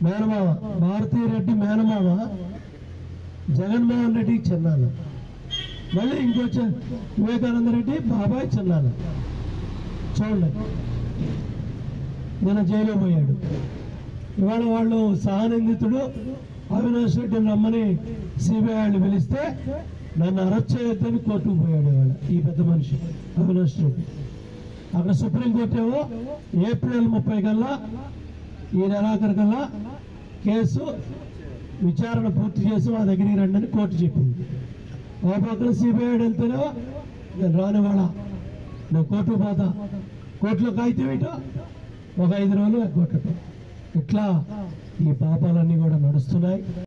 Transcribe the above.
మేనమామ భారతీయ రెడ్డి మేనమామ జగన్మోహన్ రెడ్డి చిన్నాన్న మళ్ళీ ఇంకో చి- వివేకానంద రెడ్డి బాబాయ్ చిన్నాన్న చూడండి నిన్న జైలు పోయాడు ఇవాళ వాళ్ళు సహానందితుడు అవినాష్ రెడ్డిని రమ్మని సిబిఐ వాళ్ళు పిలిస్తే నన్ను అరెస్ట్ చేయొద్దని కోర్టుకు పోయాడు ఇవాళ ఈ పెద్ద మనిషి అవినాష్ రెడ్డి అక్కడ సుప్రీంకోర్టు ఏమో ఏప్రిల్ ముప్పై కల్లా ఈ నెలాఖరు కల్లా కేసు విచారణ పూర్తి చేసి మా దగ్గరికి రండి అని కోర్టు చెప్పింది ఓ పక్కన సిబిఐ వెళ్తేనేమో నేను రానివాళ్ళ నేను కోర్టుకు పోతా కోర్టులో కాగితం ఏంటో ఒక ఐదు రోజులు కొట్టడం ఇట్లా ఈ పాపాలన్నీ కూడా నడుస్తున్నాయి